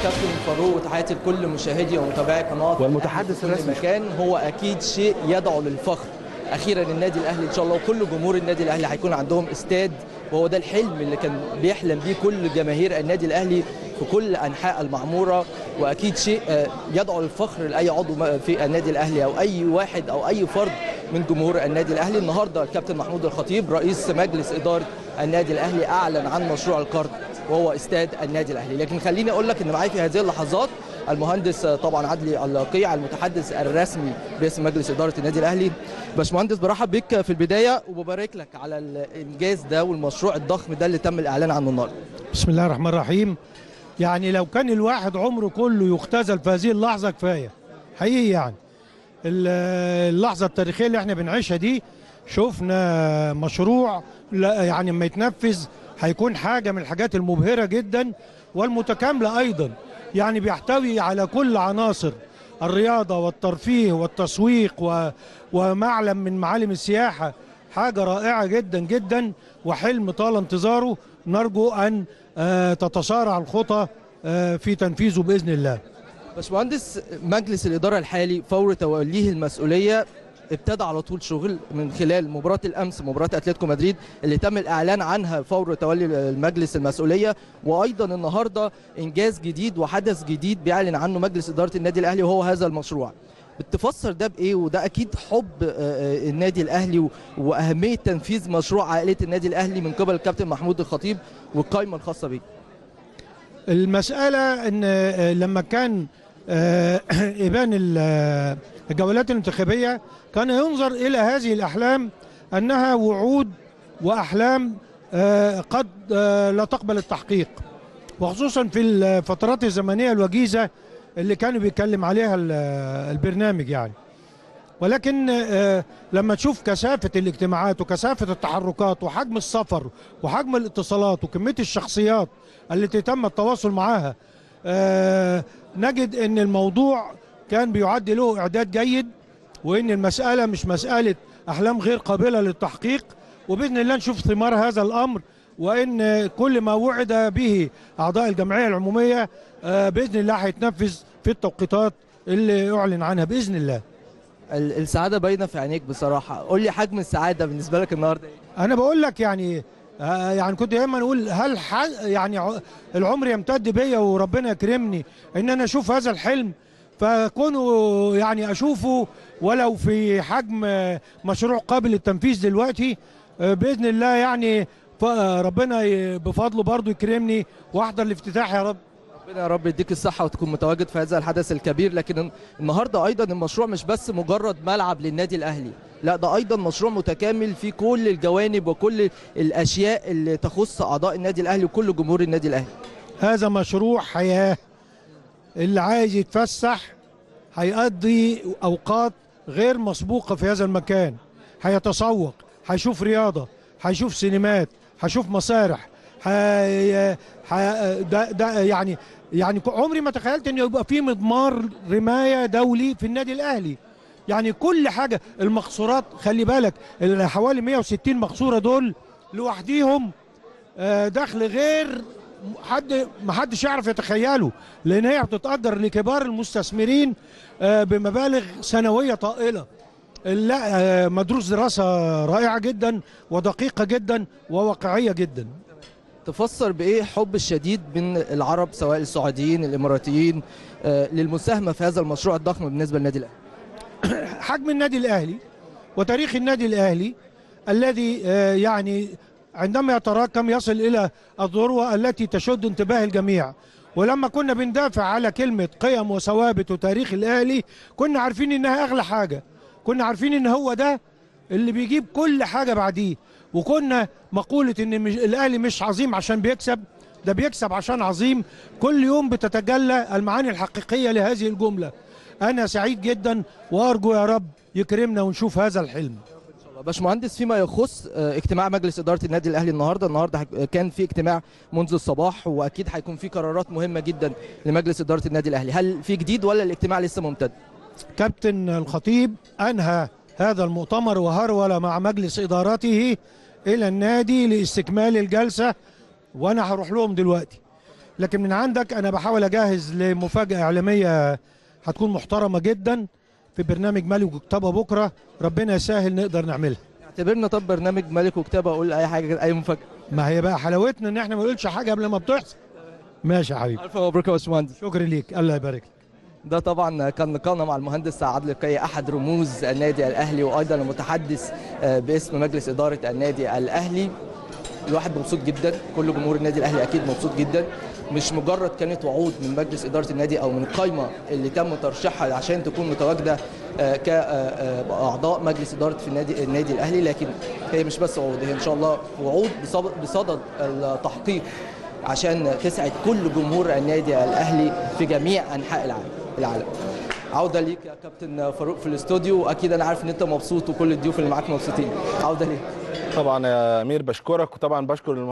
كابتن فاروق وتحياتي لكل مشاهدي ومتابعي قناه والمتحدث الأهلي في الرسمي. كل مكان هو اكيد شيء يدعو للفخر اخيرا النادي الاهلي ان شاء الله وكل جمهور النادي الاهلي هيكون عندهم استاد وهو ده الحلم اللي كان بيحلم بيه كل جماهير النادي الاهلي في كل انحاء المعموره واكيد شيء آه، يدعو للفخر لاي عضو م- في النادي الاهلي او اي واحد او اي فرد من جمهور النادي الاهلي النهارده الكابتن محمود الخطيب رئيس مجلس اداره النادي الاهلي اعلن عن مشروع القرض وهو استاد النادي الاهلي لكن خليني اقول لك ان معايا في هذه اللحظات المهندس آه، طبعا عدلي القيع المتحدث الرسمي باسم مجلس اداره النادي الاهلي باشمهندس برحب بك في البدايه وببارك لك على الانجاز ده والمشروع الضخم ده اللي تم الاعلان عنه النهارده بسم الله الرحمن الرحيم يعني لو كان الواحد عمره كله يختزل في هذه اللحظة كفاية حقيقي يعني ال- اللحظة التاريخية اللي احنا بنعيشها دي شفنا مشروع لا يعني لما يتنفذ هيكون حاجة من الحاجات المبهرة جدا والمتكاملة أيضا يعني بيحتوي على كل عناصر الرياضة والترفيه والتسويق و... ومعلم من معالم السياحة حاجة رائعة جدا جدا وحلم طال انتظاره نرجو أن آه، تتسارع الخطى آه، في تنفيذه بإذن الله باشمهندس مجلس الاداره الحالي فور توليه المسؤوليه ابتدى على طول شغل من خلال مباراه الامس مباراه اتلتيكو مدريد اللي تم الاعلان عنها فور تولي المجلس المسؤوليه وايضا النهارده انجاز جديد وحدث جديد بيعلن عنه مجلس اداره النادي الاهلي وهو هذا المشروع بتفسر ده بايه وده اكيد حب آه، آه، النادي الاهلي و- واهميه تنفيذ مشروع عائله النادي الاهلي من قبل الكابتن محمود الخطيب والقائمه الخاصه بيه المسألة أن آه، لما كان آه، إبان ال- آه، الجولات الانتخابية كان ينظر إلى هذه الأحلام أنها وعود وأحلام آه، قد آه، لا تقبل التحقيق وخصوصا في الفترات الزمنية الوجيزة اللي كانوا بيتكلم عليها ال- آه، البرنامج يعني ولكن آه، لما تشوف كثافة الاجتماعات وكثافة التحركات وحجم السفر وحجم الاتصالات وكمية الشخصيات التي تم التواصل معها آه، نجد ان الموضوع كان بيعد له اعداد جيد وان المسألة مش مسألة احلام غير قابلة للتحقيق وبإذن الله نشوف ثمار هذا الامر وان كل ما وعد به اعضاء الجمعية العمومية آه، بإذن الله هيتنفذ في التوقيتات اللي اعلن عنها بإذن الله ال- السعاده باينه في عينيك بصراحه قول لي حجم السعاده بالنسبه لك النهارده ايه انا بقول لك يعني آه، يعني كنت دايما اقول هل ح... يعني ع- العمر يمتد بيا وربنا يكرمني ان انا اشوف هذا الحلم فكونوا يعني اشوفه ولو في حجم آه، مشروع قابل للتنفيذ دلوقتي آه، باذن الله يعني ف- ربنا ي- بفضله برضو يكرمني واحضر الافتتاح يا رب ربنا يا رب يديك الصحة وتكون متواجد في هذا الحدث الكبير لكن النهاردة أيضا المشروع مش بس مجرد ملعب للنادي الأهلي لا ده أيضا مشروع متكامل في كل الجوانب وكل الأشياء اللي تخص أعضاء النادي الأهلي وكل جمهور النادي الأهلي هذا مشروع حياة اللي عايز يتفسح هيقضي أوقات غير مسبوقة في هذا المكان هيتسوق هيشوف رياضة هيشوف سينمات هيشوف مسارح هي... هي... ده, ده يعني يعني عمري ما تخيلت ان يبقى في مضمار رماية دولي في النادي الأهلي يعني كل حاجة المقصورات خلي بالك ال- حوالي 160 مقصورة دول لوحديهم آه، دخل غير حد ما حدش يعرف يتخيله لان هي بتتاجر لكبار المستثمرين آه، بمبالغ سنويه طائله لا آه، مدروس دراسه رائعه جدا ودقيقه جدا وواقعيه جدا تفسر بإيه حب الشديد من العرب سواء السعوديين الإماراتيين آه، للمساهمة في هذا المشروع الضخم بالنسبة للنادي الأهلي حجم النادي الاهلي وتاريخ النادي الاهلي الذي آه، يعني عندما يتراكم يصل الى الذروه التي تشد انتباه الجميع ولما كنا بندافع على كلمه قيم وثوابت وتاريخ الاهلي كنا عارفين انها اغلى حاجه كنا عارفين ان هو ده اللي بيجيب كل حاجه بعديه وكنا مقوله ان مش الاهلي مش عظيم عشان بيكسب ده بيكسب عشان عظيم كل يوم بتتجلى المعاني الحقيقيه لهذه الجمله انا سعيد جدا وارجو يا رب يكرمنا ونشوف هذا الحلم باشمهندس فيما يخص آه، اجتماع مجلس اداره النادي الاهلي النهارده النهارده هك- كان في اجتماع منذ الصباح واكيد هيكون في قرارات مهمه جدا لمجلس اداره النادي الاهلي هل في جديد ولا الاجتماع لسه ممتد كابتن الخطيب انهى هذا المؤتمر وهرول مع مجلس ادارته الى النادي لاستكمال الجلسه وانا هروح لهم دلوقتي لكن من عندك انا بحاول اجهز لمفاجاه اعلاميه هتكون محترمه جدا في برنامج مالك وكتابه بكره ربنا يسهل نقدر نعملها اعتبرنا طب برنامج ملك وكتابه اقول اي حاجه كده، اي مفاجاه ما هي بقى حلاوتنا ان احنا ما نقولش حاجه قبل ما بتحصل ماشي يا حبيبي الف مبروك يا باشمهندس شكرا ليك الله يبارك لك. ده طبعا كان لقاءنا مع المهندس عادل القي احد رموز النادي الاهلي وايضا المتحدث آه، باسم مجلس اداره النادي الاهلي الواحد مبسوط جدا كل جمهور النادي الاهلي اكيد مبسوط جدا مش مجرد كانت وعود من مجلس اداره النادي او من القائمه اللي تم ترشيحها عشان تكون متواجده آه، كاعضاء مجلس اداره في النادي النادي الاهلي لكن هي مش بس وعود هي ان شاء الله وعود بصب- بصدد التحقيق عشان تسعد كل جمهور النادي الاهلي في جميع انحاء العالم العالم عوده ليك يا كابتن فاروق في الاستوديو واكيد انا عارف ان انت مبسوط وكل الضيوف اللي معاك مبسوطين عوده ليك طبعا يا امير بشكرك وطبعا بشكر